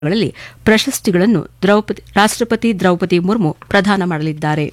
ಗಳಲ್ಲಿ ಪ್ರಶಸ್ತಿಗಳನ್ನು ದ್ರೌಪದಿ ರಾಷ್ಟ್ರಪತಿ ದ್ರೌಪದಿ ಮುರ್ಮು ಪ್ರದಾನ ಮಾಡಲಿದ್ದಾರೆ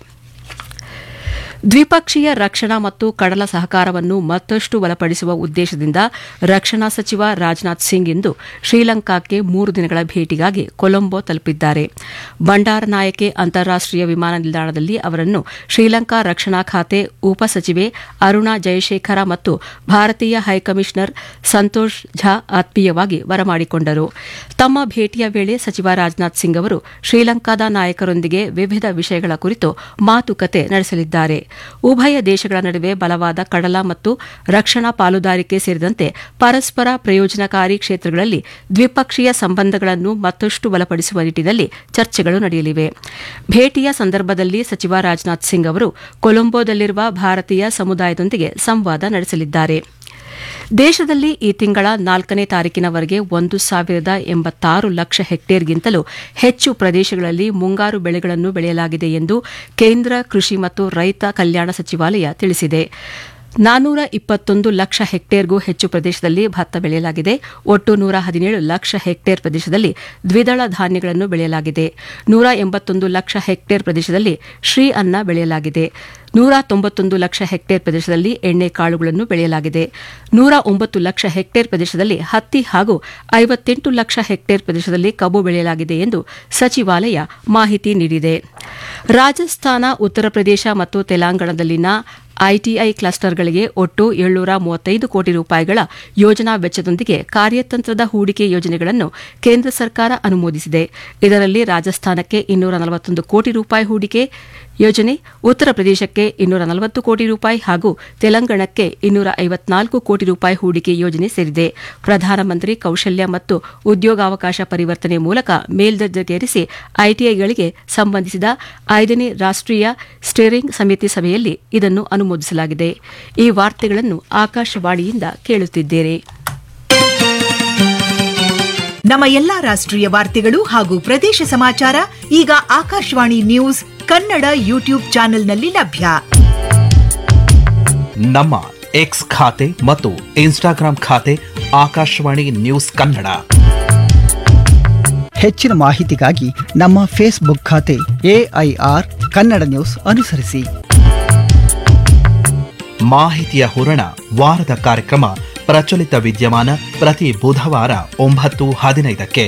ದ್ವಿಪಕ್ಷೀಯ ರಕ್ಷಣಾ ಮತ್ತು ಕಡಲ ಸಹಕಾರವನ್ನು ಮತ್ತಷ್ಟು ಬಲಪಡಿಸುವ ಉದ್ದೇಶದಿಂದ ರಕ್ಷಣಾ ಸಚಿವ ರಾಜನಾಥ್ ಸಿಂಗ್ ಇಂದು ಶ್ರೀಲಂಕಾಕ್ಕೆ ಮೂರು ದಿನಗಳ ಭೇಟಿಗಾಗಿ ಕೊಲಂಬೋ ತಲುಪಿದ್ದಾರೆ ಬಂಡಾರನಾಯಕೆ ಅಂತಾರಾಷ್ಟೀಯ ವಿಮಾನ ನಿಲ್ದಾಣದಲ್ಲಿ ಅವರನ್ನು ಶ್ರೀಲಂಕಾ ರಕ್ಷಣಾ ಖಾತೆ ಉಪಸಚಿವೆ ಅರುಣಾ ಜಯಶೇಖರ ಮತ್ತು ಭಾರತೀಯ ಹೈಕಮಿಷನರ್ ಸಂತೋಷ್ ಝಾ ಆತ್ಮೀಯವಾಗಿ ಬರಮಾಡಿಕೊಂಡರು ತಮ್ಮ ಭೇಟಿಯ ವೇಳೆ ಸಚಿವ ರಾಜನಾಥ್ ಸಿಂಗ್ ಅವರು ಶ್ರೀಲಂಕಾದ ನಾಯಕರೊಂದಿಗೆ ವಿವಿಧ ವಿಷಯಗಳ ಕುರಿತು ಮಾತುಕತೆ ನಡೆಸಲಿದ್ದಾರೆ ಉಭಯ ದೇಶಗಳ ನಡುವೆ ಬಲವಾದ ಕಡಲ ಮತ್ತು ರಕ್ಷಣಾ ಪಾಲುದಾರಿಕೆ ಸೇರಿದಂತೆ ಪರಸ್ಪರ ಪ್ರಯೋಜನಕಾರಿ ಕ್ಷೇತ್ರಗಳಲ್ಲಿ ದ್ವಿಪಕ್ಷೀಯ ಸಂಬಂಧಗಳನ್ನು ಮತ್ತಷ್ಟು ಬಲಪಡಿಸುವ ನಿಟ್ಟಿನಲ್ಲಿ ಚರ್ಚೆಗಳು ನಡೆಯಲಿವೆ ಭೇಟಿಯ ಸಂದರ್ಭದಲ್ಲಿ ಸಚಿವ ರಾಜನಾಥ್ ಸಿಂಗ್ ಅವರು ಕೊಲಂಬೋದಲ್ಲಿರುವ ಭಾರತೀಯ ಸಮುದಾಯದೊಂದಿಗೆ ಸಂವಾದ ನಡೆಸಲಿದ್ದಾರೆ ದೇಶದಲ್ಲಿ ಈ ತಿಂಗಳ ನಾಲ್ಕನೇ ತಾರೀಕಿನವರೆಗೆ ಒಂದು ಸಾವಿರದ ಎಂಬತ್ತಾರು ಲಕ್ಷ ಹೆಕ್ಟೇರ್ಗಿಂತಲೂ ಹೆಚ್ಚು ಪ್ರದೇಶಗಳಲ್ಲಿ ಮುಂಗಾರು ಬೆಳೆಗಳನ್ನು ಬೆಳೆಯಲಾಗಿದೆ ಎಂದು ಕೇಂದ್ರ ಕೃಷಿ ಮತ್ತು ರೈತ ಕಲ್ಯಾಣ ಸಚಿವಾಲಯ ತಿಳಿಸಿದೆ ನಾನೂರ ಇಪ್ಪತ್ತೊಂದು ಲಕ್ಷ ಹೆಕ್ಟೇರ್ಗೂ ಹೆಚ್ಚು ಪ್ರದೇಶದಲ್ಲಿ ಭತ್ತ ಬೆಳೆಯಲಾಗಿದೆ ಒಟ್ಟು ನೂರ ಹದಿನೇಳು ಲಕ್ಷ ಹೆಕ್ಟೇರ್ ಪ್ರದೇಶದಲ್ಲಿ ದ್ವಿದಳ ಧಾನ್ಯಗಳನ್ನು ಬೆಳೆಯಲಾಗಿದೆ ನೂರ ಎಂಬತ್ತೊಂದು ಲಕ್ಷ ಹೆಕ್ಟೇರ್ ಪ್ರದೇಶದಲ್ಲಿ ಶ್ರೀ ಅನ್ನ ಬೆಳೆಯಲಾಗಿದೆ ನೂರ ತೊಂಬತ್ತೊಂದು ಲಕ್ಷ ಹೆಕ್ಟೇರ್ ಪ್ರದೇಶದಲ್ಲಿ ಎಣ್ಣೆ ಕಾಳುಗಳನ್ನು ಬೆಳೆಯಲಾಗಿದೆ ನೂರ ಒಂಬತ್ತು ಲಕ್ಷ ಹೆಕ್ಟೇರ್ ಪ್ರದೇಶದಲ್ಲಿ ಹತ್ತಿ ಹಾಗೂ ಐವತ್ತೆಂಟು ಲಕ್ಷ ಹೆಕ್ಟೇರ್ ಪ್ರದೇಶದಲ್ಲಿ ಕಬ್ಬು ಬೆಳೆಯಲಾಗಿದೆ ಎಂದು ಸಚಿವಾಲಯ ಮಾಹಿತಿ ನೀಡಿದೆ ರಾಜಸ್ಥಾನ ಉತ್ತರ ಪ್ರದೇಶ ಮತ್ತು ತೆಲಂಗಾಣದಲ್ಲಿನ ಐಟಿಐ ಕ್ಲಸ್ಟರ್ಗಳಿಗೆ ಒಟ್ಟು ಏಳ್ನೂರ ಮೂವತ್ತೈದು ಕೋಟಿ ರೂಪಾಯಿಗಳ ಯೋಜನಾ ವೆಚ್ಚದೊಂದಿಗೆ ಕಾರ್ಯತಂತ್ರದ ಹೂಡಿಕೆ ಯೋಜನೆಗಳನ್ನು ಕೇಂದ್ರ ಸರ್ಕಾರ ಅನುಮೋದಿಸಿದೆ ಇದರಲ್ಲಿ ರಾಜಸ್ಥಾನಕ್ಕೆ ಇನ್ನೂರ ನಲವತ್ತೊಂದು ಕೋಟಿ ರೂಪಾಯಿ ಹೂಡಿಕೆ ಯೋಜನೆ ಉತ್ತರ ಪ್ರದೇಶಕ್ಕೆ ಇನ್ನೂರ ನಲವತ್ತು ಕೋಟಿ ರೂಪಾಯಿ ಹಾಗೂ ತೆಲಂಗಾಣಕ್ಕೆ ಇನ್ನೂರ ಐವತ್ನಾಲ್ಕು ಕೋಟಿ ರೂಪಾಯಿ ಹೂಡಿಕೆ ಯೋಜನೆ ಸೇರಿದೆ ಪ್ರಧಾನಮಂತ್ರಿ ಕೌಶಲ್ಯ ಮತ್ತು ಉದ್ಯೋಗಾವಕಾಶ ಪರಿವರ್ತನೆ ಮೂಲಕ ಮೇಲ್ದರ್ಜೆಗೇರಿಸಿ ಐಟಿಐಗಳಿಗೆ ಸಂಬಂಧಿಸಿದ ಐದನೇ ರಾಷ್ಟೀಯ ಸ್ಟೀರಿಂಗ್ ಸಮಿತಿ ಸಭೆಯಲ್ಲಿ ಇದನ್ನು ಅನುಮೋದಿಸಲಾಗಿದೆ ಈ ವಾರ್ತೆಗಳನ್ನು ಆಕಾಶವಾಣಿಯಿಂದ ಕೇಳುತ್ತಿದ್ದೇರೆ ನಮ್ಮ ಎಲ್ಲಾ ರಾಷ್ಟ್ರೀಯ ವಾರ್ತೆಗಳು ಹಾಗೂ ಪ್ರದೇಶ ಸಮಾಚಾರ ಈಗ ಆಕಾಶವಾಣಿ ನ್ಯೂಸ್ ಕನ್ನಡ ಯೂಟ್ಯೂಬ್ ಚಾನೆಲ್ನಲ್ಲಿ ಲಭ್ಯ ನಮ್ಮ ಎಕ್ಸ್ ಖಾತೆ ಮತ್ತು ಇನ್ಸ್ಟಾಗ್ರಾಂ ಖಾತೆ ಆಕಾಶವಾಣಿ ನ್ಯೂಸ್ ಕನ್ನಡ ಹೆಚ್ಚಿನ ಮಾಹಿತಿಗಾಗಿ ನಮ್ಮ ಫೇಸ್ಬುಕ್ ಖಾತೆ ಎಐಆರ್ ಕನ್ನಡ ನ್ಯೂಸ್ ಅನುಸರಿಸಿ ಮಾಹಿತಿಯ ಹೂರಣ ವಾರದ ಕಾರ್ಯಕ್ರಮ ಪ್ರಚಲಿತ ವಿದ್ಯಮಾನ ಪ್ರತಿ ಬುಧವಾರ ಒಂಬತ್ತು ಹದಿನೈದಕ್ಕೆ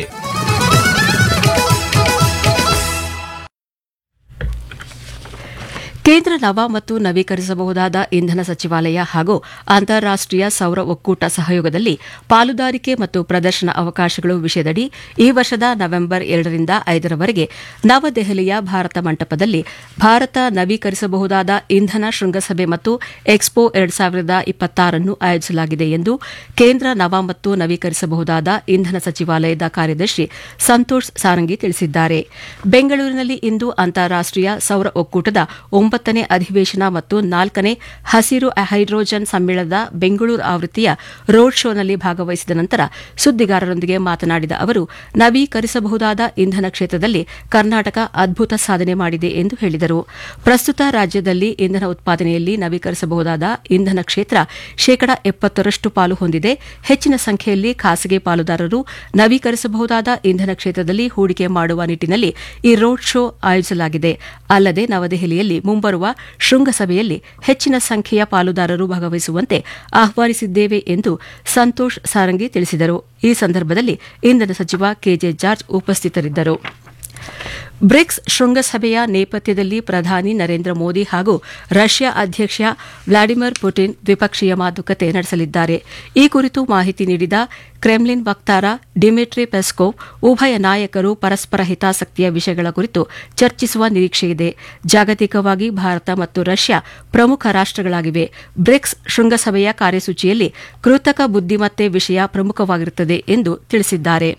ಕೇಂದ್ರ ನವ ಮತ್ತು ನವೀಕರಿಸಬಹುದಾದ ಇಂಧನ ಸಚಿವಾಲಯ ಹಾಗೂ ಅಂತಾರಾಷ್ಟೀಯ ಸೌರ ಒಕ್ಕೂಟ ಸಹಯೋಗದಲ್ಲಿ ಪಾಲುದಾರಿಕೆ ಮತ್ತು ಪ್ರದರ್ಶನ ಅವಕಾಶಗಳು ವಿಷಯದಡಿ ಈ ವರ್ಷದ ನವೆಂಬರ್ ಎರಡರಿಂದ ಐದರವರೆಗೆ ನವದೆಹಲಿಯ ಭಾರತ ಮಂಟಪದಲ್ಲಿ ಭಾರತ ನವೀಕರಿಸಬಹುದಾದ ಇಂಧನ ಶೃಂಗಸಭೆ ಮತ್ತು ಎಕ್ಸ್ಪೋ ಎರಡು ಸಾವಿರದ ಇಪ್ಪತ್ತಾರನ್ನು ಆಯೋಜಿಸಲಾಗಿದೆ ಎಂದು ಕೇಂದ್ರ ನವ ಮತ್ತು ನವೀಕರಿಸಬಹುದಾದ ಇಂಧನ ಸಚಿವಾಲಯದ ಕಾರ್ಯದರ್ಶಿ ಸಂತೋಷ್ ಸಾರಂಗಿ ತಿಳಿಸಿದ್ದಾರೆ ಬೆಂಗಳೂರಿನಲ್ಲಿ ಇಂದು ಅಂತಾರಾಷ್ಟೀಯ ಸೌರ ಒಕ್ಕೂಟದ ಒಂಬತ್ತನೇ ಅಧಿವೇಶನ ಮತ್ತು ನಾಲ್ಕನೇ ಹಸಿರು ಹೈಡ್ರೋಜನ್ ಸಮ್ಮೇಳನದ ಬೆಂಗಳೂರು ಆವೃತ್ತಿಯ ರೋಡ್ ಶೋನಲ್ಲಿ ಭಾಗವಹಿಸಿದ ನಂತರ ಸುದ್ದಿಗಾರರೊಂದಿಗೆ ಮಾತನಾಡಿದ ಅವರು ನವೀಕರಿಸಬಹುದಾದ ಇಂಧನ ಕ್ಷೇತ್ರದಲ್ಲಿ ಕರ್ನಾಟಕ ಅದ್ಭುತ ಸಾಧನೆ ಮಾಡಿದೆ ಎಂದು ಹೇಳಿದರು ಪ್ರಸ್ತುತ ರಾಜ್ಯದಲ್ಲಿ ಇಂಧನ ಉತ್ಪಾದನೆಯಲ್ಲಿ ನವೀಕರಿಸಬಹುದಾದ ಇಂಧನ ಕ್ಷೇತ್ರ ಶೇಕಡ ಎಪ್ಪತ್ತರಷ್ಟು ಪಾಲು ಹೊಂದಿದೆ ಹೆಚ್ಚಿನ ಸಂಖ್ಯೆಯಲ್ಲಿ ಖಾಸಗಿ ಪಾಲುದಾರರು ನವೀಕರಿಸಬಹುದಾದ ಇಂಧನ ಕ್ಷೇತ್ರದಲ್ಲಿ ಹೂಡಿಕೆ ಮಾಡುವ ನಿಟ್ಟಿನಲ್ಲಿ ಈ ರೋಡ್ ಶೋ ಆಯೋಜಿಸಲಾಗಿದೆ ಅಲ್ಲದೆ ನವದೆಹಲಿಯಲ್ಲಿ ಮುಂಬರುವ ಶೃಂಗಸಭೆಯಲ್ಲಿ ಹೆಚ್ಚಿನ ಸಂಖ್ಯೆಯ ಪಾಲುದಾರರು ಭಾಗವಹಿಸುವಂತೆ ಆಹ್ವಾನಿಸಿದ್ದೇವೆ ಎಂದು ಸಂತೋಷ್ ಸಾರಂಗಿ ತಿಳಿಸಿದರು ಈ ಸಂದರ್ಭದಲ್ಲಿ ಇಂಧನ ಸಚಿವ ಕೆಜೆ ಜಾರ್ಜ್ ಉಪಸ್ಥಿತರಿದ್ದರು ಬ್ರಿಕ್ಸ್ ಶೃಂಗಸಭೆಯ ನೇಪಥ್ಯದಲ್ಲಿ ಪ್ರಧಾನಿ ನರೇಂದ್ರ ಮೋದಿ ಹಾಗೂ ರಷ್ಯಾ ಅಧ್ಯಕ್ಷ ವ್ಲಾಡಿಮಿರ್ ಪುಟಿನ್ ದ್ವಿಪಕ್ಷೀಯ ಮಾತುಕತೆ ನಡೆಸಲಿದ್ದಾರೆ ಈ ಕುರಿತು ಮಾಹಿತಿ ನೀಡಿದ ಕ್ರೆಮ್ಲಿನ್ ವಕ್ತಾರ ಡಿಮಿಟ್ರಿ ಪೆಸ್ಕೋವ್ ಉಭಯ ನಾಯಕರು ಪರಸ್ಪರ ಹಿತಾಸಕ್ತಿಯ ವಿಷಯಗಳ ಕುರಿತು ಚರ್ಚಿಸುವ ನಿರೀಕ್ಷೆಯಿದೆ ಜಾಗತಿಕವಾಗಿ ಭಾರತ ಮತ್ತು ರಷ್ಯಾ ಪ್ರಮುಖ ರಾಷ್ಟಗಳಾಗಿವೆ ಬ್ರಿಕ್ಸ್ ಶೃಂಗಸಭೆಯ ಕಾರ್ಯಸೂಚಿಯಲ್ಲಿ ಕೃತಕ ಬುದ್ದಿಮತ್ತೆ ವಿಷಯ ಪ್ರಮುಖವಾಗಿರುತ್ತದೆ ಎಂದು ತಿಳಿಸಿದ್ದಾರೆ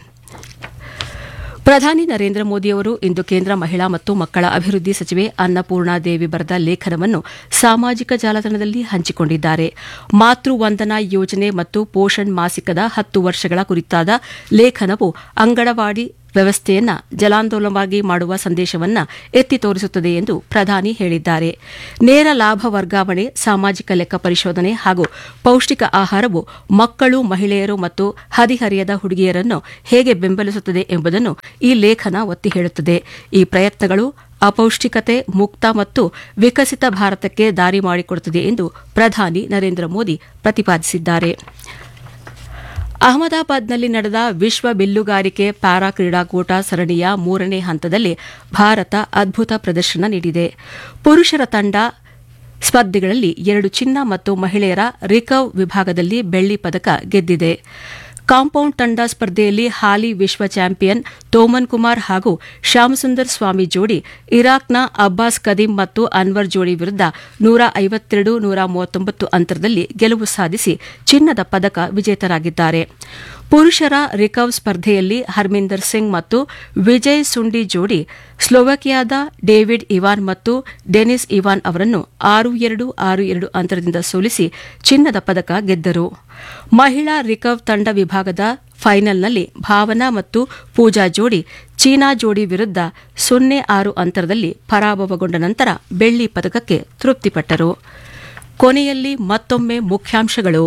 ಪ್ರಧಾನಿ ನರೇಂದ್ರ ಮೋದಿಯವರು ಇಂದು ಕೇಂದ್ರ ಮಹಿಳಾ ಮತ್ತು ಮಕ್ಕಳ ಅಭಿವೃದ್ಧಿ ಸಚಿವೆ ಅನ್ನಪೂರ್ಣಾ ದೇವಿ ಬರೆದ ಲೇಖನವನ್ನು ಸಾಮಾಜಿಕ ಜಾಲತಾಣದಲ್ಲಿ ಹಂಚಿಕೊಂಡಿದ್ದಾರೆ ಮಾತೃ ವಂದನಾ ಯೋಜನೆ ಮತ್ತು ಪೋಷಣ್ ಮಾಸಿಕದ ಹತ್ತು ವರ್ಷಗಳ ಕುರಿತಾದ ಲೇಖನವು ಅಂಗನವಾಡಿ ವ್ಯವಸ್ಥೆಯನ್ನ ಜಲಾಂದೋಲನವಾಗಿ ಮಾಡುವ ಸಂದೇಶವನ್ನ ಎತ್ತಿ ತೋರಿಸುತ್ತದೆ ಎಂದು ಪ್ರಧಾನಿ ಹೇಳಿದ್ದಾರೆ ನೇರ ಲಾಭ ವರ್ಗಾವಣೆ ಸಾಮಾಜಿಕ ಲೆಕ್ಕ ಪರಿಶೋಧನೆ ಹಾಗೂ ಪೌಷ್ಟಿಕ ಆಹಾರವು ಮಕ್ಕಳು ಮಹಿಳೆಯರು ಮತ್ತು ಹದಿಹರಿಯದ ಹುಡುಗಿಯರನ್ನು ಹೇಗೆ ಬೆಂಬಲಿಸುತ್ತದೆ ಎಂಬುದನ್ನು ಈ ಲೇಖನ ಒತ್ತಿ ಹೇಳುತ್ತದೆ ಈ ಪ್ರಯತ್ನಗಳು ಅಪೌಷ್ಟಿಕತೆ ಮುಕ್ತ ಮತ್ತು ವಿಕಸಿತ ಭಾರತಕ್ಕೆ ದಾರಿ ಮಾಡಿಕೊಡುತ್ತದೆ ಎಂದು ಪ್ರಧಾನಿ ನರೇಂದ್ರ ಮೋದಿ ಪ್ರತಿಪಾದಿಸಿದ್ದಾರೆ ಅಹಮದಾಬಾದ್ನಲ್ಲಿ ನಡೆದ ವಿಶ್ವ ಬಿಲ್ಲುಗಾರಿಕೆ ಪ್ಯಾರಾ ಕ್ರೀಡಾಕೂಟ ಸರಣಿಯ ಮೂರನೇ ಹಂತದಲ್ಲಿ ಭಾರತ ಅದ್ಭುತ ಪ್ರದರ್ಶನ ನೀಡಿದೆ ಪುರುಷರ ತಂಡ ಸ್ಪರ್ಧೆಗಳಲ್ಲಿ ಎರಡು ಚಿನ್ನ ಮತ್ತು ಮಹಿಳೆಯರ ರಿಕರ್ವ್ ವಿಭಾಗದಲ್ಲಿ ಬೆಳ್ಳಿ ಪದಕ ಗೆದ್ದಿದೆ ಕಾಂಪೌಂಡ್ ತಂಡ ಸ್ಪರ್ಧೆಯಲ್ಲಿ ಹಾಲಿ ವಿಶ್ವ ಚಾಂಪಿಯನ್ ತೋಮನ್ ಕುಮಾರ್ ಹಾಗೂ ಶ್ಯಾಮಸುಂದರ್ ಸ್ವಾಮಿ ಜೋಡಿ ಇರಾಕ್ನ ಅಬ್ಬಾಸ್ ಕದೀಂ ಮತ್ತು ಅನ್ವರ್ ಜೋಡಿ ವಿರುದ್ಧ ನೂರ ಐವತ್ತೆರಡು ನೂರ ಮೂವತ್ತೊಂಬತ್ತು ಅಂತರದಲ್ಲಿ ಗೆಲುವು ಸಾಧಿಸಿ ಚಿನ್ನದ ಪದಕ ವಿಜೇತರಾಗಿದ್ದಾರೆ ಪುರುಷರ ರಿಕರ್ವ್ ಸ್ಪರ್ಧೆಯಲ್ಲಿ ಹರ್ಮಿಂದರ್ ಸಿಂಗ್ ಮತ್ತು ವಿಜಯ್ ಸುಂಡಿ ಜೋಡಿ ಸ್ಲೋವಕಿಯಾದ ಡೇವಿಡ್ ಇವಾನ್ ಮತ್ತು ಡೆನಿಸ್ ಇವಾನ್ ಅವರನ್ನು ಆರು ಎರಡು ಆರು ಎರಡು ಅಂತರದಿಂದ ಸೋಲಿಸಿ ಚಿನ್ನದ ಪದಕ ಗೆದ್ದರು ಮಹಿಳಾ ರಿಕರ್ವ್ ತಂಡ ವಿಭಾಗದ ಫೈನಲ್ನಲ್ಲಿ ಭಾವನಾ ಮತ್ತು ಪೂಜಾ ಜೋಡಿ ಚೀನಾ ಜೋಡಿ ವಿರುದ್ಧ ಸೊನ್ನೆ ಆರು ಅಂತರದಲ್ಲಿ ಪರಾಭವಗೊಂಡ ನಂತರ ಬೆಳ್ಳಿ ಪದಕಕ್ಕೆ ತೃಪ್ತಿಪಟ್ಟರು ಕೊನೆಯಲ್ಲಿ ಮತ್ತೊಮ್ಮೆ ಮುಖ್ಯಾಂಶಗಳು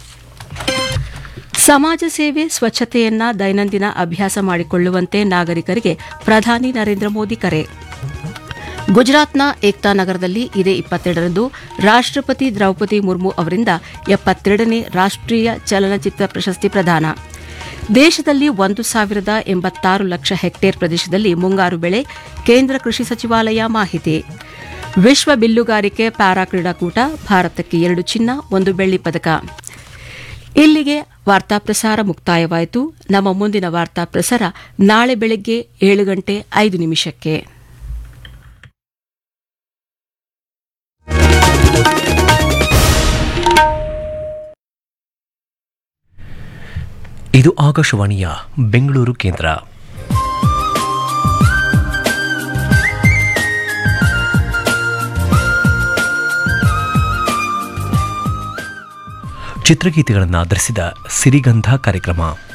ಸಮಾಜ ಸೇವೆ ಸ್ವಚ್ಛತೆಯನ್ನ ದೈನಂದಿನ ಅಭ್ಯಾಸ ಮಾಡಿಕೊಳ್ಳುವಂತೆ ನಾಗರಿಕರಿಗೆ ಪ್ರಧಾನಿ ನರೇಂದ್ರ ಮೋದಿ ಕರೆ ಗುಜರಾತ್ನ ಏಕ್ತಾ ನಗರದಲ್ಲಿ ಇದೇ ಇಪ್ಪತ್ತೆರಡರಂದು ರಾಷ್ಟ್ರಪತಿ ದ್ರೌಪದಿ ಮುರ್ಮು ಅವರಿಂದ ಎಪ್ಪತ್ತೆರಡನೇ ರಾಷ್ಟ್ರೀಯ ಚಲನಚಿತ್ರ ಪ್ರಶಸ್ತಿ ಪ್ರದಾನ ದೇಶದಲ್ಲಿ ಒಂದು ಸಾವಿರದ ಎಂಬತ್ತಾರು ಲಕ್ಷ ಹೆಕ್ಟೇರ್ ಪ್ರದೇಶದಲ್ಲಿ ಮುಂಗಾರು ಬೆಳೆ ಕೇಂದ್ರ ಕೃಷಿ ಸಚಿವಾಲಯ ಮಾಹಿತಿ ವಿಶ್ವ ಬಿಲ್ಲುಗಾರಿಕೆ ಪ್ಯಾರಾ ಕ್ರೀಡಾಕೂಟ ಭಾರತಕ್ಕೆ ಎರಡು ಚಿನ್ನ ಒಂದು ಬೆಳ್ಳಿ ಪದಕ ಇಲ್ಲಿಗೆ ವಾರ್ತಾ ಪ್ರಸಾರ ಮುಕ್ತಾಯವಾಯಿತು ನಮ್ಮ ಮುಂದಿನ ವಾರ್ತಾ ಪ್ರಸಾರ ನಾಳೆ ಬೆಳಗ್ಗೆ ಏಳು ಗಂಟೆ ಐದು ನಿಮಿಷಕ್ಕೆ ಇದು ಆಕಾಶವಾಣಿಯ ಬೆಂಗಳೂರು ಕೇಂದ್ರ ಚಿತ್ರಗೀತೆಗಳನ್ನು ಆಧರಿಸಿದ ಸಿರಿಗಂಧ ಕಾರ್ಯಕ್ರಮ